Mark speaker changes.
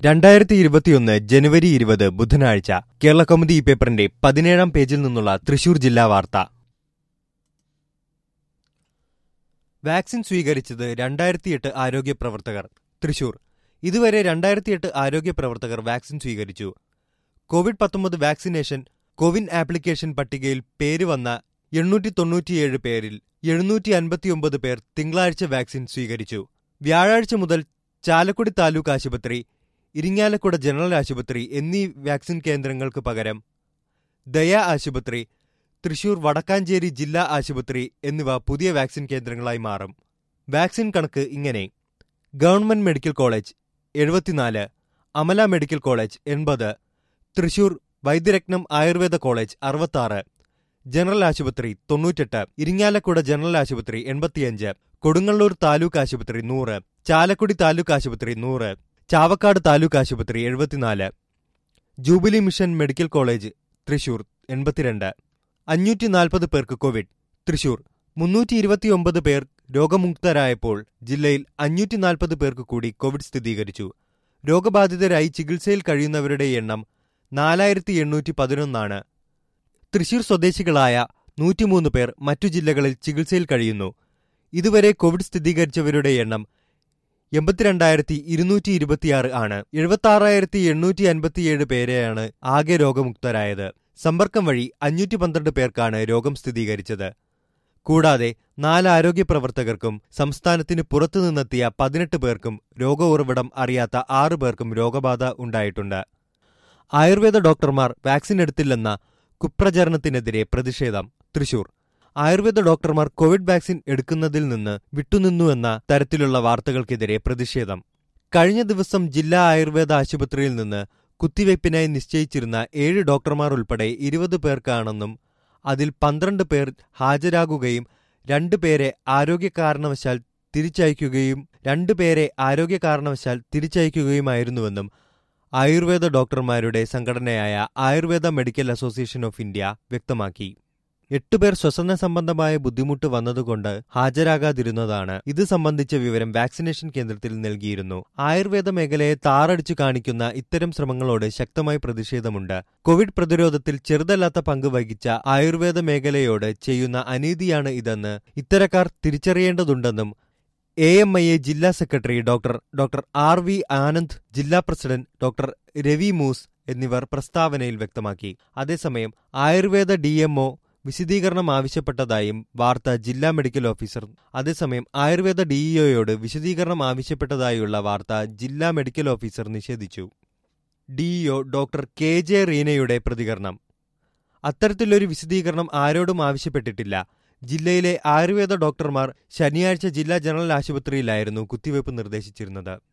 Speaker 1: രണ്ടായിരത്തി ഇരുപത്തിയൊന്ന് ജനുവരി ഇരുപത് ബുധനാഴ്ച കേരള കൗമുദി ഈ പേപ്പറിന്റെ പതിനേഴാം പേജിൽ നിന്നുള്ള തൃശൂർ ജില്ലാ വാർത്ത വാക്സിൻ സ്വീകരിച്ചത് രണ്ടായിരത്തിയെട്ട് ആരോഗ്യ പ്രവർത്തകർ തൃശൂർ ഇതുവരെ രണ്ടായിരത്തിയെട്ട് ആരോഗ്യ പ്രവർത്തകർ വാക്സിൻ സ്വീകരിച്ചു കോവിഡ് പത്തൊമ്പത് വാക്സിനേഷൻ കോവിൻ ആപ്ലിക്കേഷൻ പട്ടികയിൽ പേര് വന്ന എണ്ണൂറ്റി തൊണ്ണൂറ്റിയേഴ് പേരിൽ എഴുന്നൂറ്റി അൻപത്തിയൊമ്പത് പേർ തിങ്കളാഴ്ച വാക്സിൻ സ്വീകരിച്ചു വ്യാഴാഴ്ച മുതൽ ചാലക്കുടി താലൂക്ക് ആശുപത്രി ഇരിങ്ങാലക്കുട ജനറൽ ആശുപത്രി എന്നീ വാക്സിൻ കേന്ദ്രങ്ങൾക്ക് പകരം ദയ ആശുപത്രി തൃശൂർ വടക്കാഞ്ചേരി ജില്ലാ ആശുപത്രി എന്നിവ പുതിയ വാക്സിൻ കേന്ദ്രങ്ങളായി മാറും വാക്സിൻ കണക്ക് ഇങ്ങനെ ഗവൺമെന്റ് മെഡിക്കൽ കോളേജ് എഴുപത്തിനാല് അമല മെഡിക്കൽ കോളേജ് എൺപത് തൃശൂർ വൈദ്യരത്നം ആയുർവേദ കോളേജ് അറുപത്താറ് ജനറൽ ആശുപത്രി തൊണ്ണൂറ്റെട്ട് ഇരിങ്ങാലക്കുട ജനറൽ ആശുപത്രി എൺപത്തിയഞ്ച് കൊടുങ്ങല്ലൂർ താലൂക്ക് ആശുപത്രി നൂറ് ചാലക്കുടി താലൂക്ക് ആശുപത്രി നൂറ് ചാവക്കാട് താലൂക്ക് ആശുപത്രി എഴുപത്തിനാല് jubilee mission medical college Thrissur എൺപത്തിരണ്ട് അഞ്ഞൂറ്റി നാൽപ്പത് പേർക്ക് കോവിഡ് തൃശൂർ മുന്നൂറ്റി ഇരുപത്തിയൊമ്പത് പേർ രോഗമുക്തരായപ്പോൾ ജില്ലയിൽ അഞ്ഞൂറ്റി നാൽപ്പത് പേർക്ക് കൂടി കോവിഡ് സ്ഥിരീകരിച്ചു രോഗബാധിതരായി ചികിത്സയിൽ കഴിയുന്നവരുടെ എണ്ണം നാലായിരത്തി എണ്ണൂറ്റി പതിനൊന്നാണ് തൃശൂർ സ്വദേശികളായ നൂറ്റിമൂന്ന് പേർ മറ്റു ജില്ലകളിൽ ചികിത്സയിൽ കഴിയുന്നു ഇതുവരെ കോവിഡ് സ്ഥിരീകരിച്ചവരുടെ എണ്ണം എൺപത്തിരണ്ടായിരത്തി ഇരുന്നൂറ്റി ഇരുപത്തിയാറ് ആണ് എഴുപത്തി ആറായിരത്തി എണ്ണൂറ്റി അൻപത്തിയേഴ് പേരെയാണ് ആകെ രോഗമുക്തരായത് സമ്പർക്കം വഴി അഞ്ഞൂറ്റി പന്ത്രണ്ട് പേർക്കാണ് രോഗം സ്ഥിരീകരിച്ചത് കൂടാതെ നാല് ആരോഗ്യ പ്രവർത്തകർക്കും സംസ്ഥാനത്തിന് പുറത്തുനിന്നെത്തിയ പതിനെട്ട് പേർക്കും രോഗ ഉറവിടം അറിയാത്ത ആറു പേർക്കും രോഗബാധ ഉണ്ടായിട്ടുണ്ട് ആയുർവേദ ഡോക്ടർമാർ വാക്സിൻ എടുത്തില്ലെന്ന കുപ്രചരണത്തിനെതിരെ പ്രതിഷേധം തൃശൂർ ആയുർവേദ ഡോക്ടർമാർ കോവിഡ് വാക്സിൻ എടുക്കുന്നതിൽ നിന്ന് വിട്ടുനിന്നുവെന്ന തരത്തിലുള്ള വാർത്തകൾക്കെതിരെ പ്രതിഷേധം കഴിഞ്ഞ ദിവസം ജില്ലാ ആയുർവേദ ആശുപത്രിയിൽ നിന്ന് കുത്തിവയ്പ്പിനായി നിശ്ചയിച്ചിരുന്ന ഏഴ് ഡോക്ടർമാർ ഉൾപ്പെടെ ഇരുപത് പേർക്കാണെന്നും അതിൽ പന്ത്രണ്ട് പേർ ഹാജരാകുകയും രണ്ടു പേരെ ആരോഗ്യ കാരണവശാൽ തിരിച്ചയക്കുകയും രണ്ടുപേരെ ആരോഗ്യ കാരണവശാൽ തിരിച്ചയക്കുകയുമായിരുന്നുവെന്നും ആയുർവേദ ഡോക്ടർമാരുടെ സംഘടനയായ Ayurveda medical association of India വ്യക്തമാക്കി എട്ടുപേർ ശ്വസന സംബന്ധമായ ബുദ്ധിമുട്ട് വന്നതുകൊണ്ട് ഹാജരാകാതിരുന്നതാണ് ഇത് സംബന്ധിച്ച വിവരം വാക്സിനേഷൻ കേന്ദ്രത്തിൽ നൽകിയിരുന്നു ആയുർവേദ മേഖലയെ താറടിച്ചു കാണിക്കുന്ന ഇത്തരം ശ്രമങ്ങളോട് ശക്തമായി പ്രതിഷേധമുണ്ട് കോവിഡ് പ്രതിരോധത്തിൽ ചെറുതല്ലാത്ത പങ്ക് വഹിച്ച ആയുർവേദ മേഖലയോട് ചെയ്യുന്ന അനീതിയാണ് ഇതെന്ന് ഇത്തരക്കാർ തിരിച്ചറിയേണ്ടതുണ്ടെന്നും എ എം ഐ എ ജില്ലാ secretary doctor doctor R V Anand ജില്ലാ പ്രസിഡന്റ് ഡോക്ടർ രവി മൂസ് എന്നിവർ പ്രസ്താവനയിൽ വ്യക്തമാക്കി അതേസമയം ആയുർവേദ ഡി വിശദീകരണം ആവശ്യപ്പെട്ടതായും വാർത്ത ജില്ലാ മെഡിക്കൽ ഓഫീസർ അതേസമയം ആയുർവേദ ഡിഇഒയോട് വിശദീകരണം ആവശ്യപ്പെട്ടതായുള്ള വാർത്ത ജില്ലാ മെഡിക്കൽ ഓഫീസർ നിഷേധിച്ചു ഡിഇഒ ഡോക്ടർ കെ ജെ റീനയുടെ പ്രതികരണം അത്തരത്തിലൊരു വിശദീകരണം ആരോടും ആവശ്യപ്പെട്ടിട്ടില്ല ജില്ലയിലെ ആയുർവേദ ഡോക്ടർമാർ ശനിയാഴ്ച ജില്ലാ ജനറൽ ആശുപത്രിയിലായിരുന്നു കുത്തിവയ്പ് നിർദ്ദേശിച്ചിരുന്നത്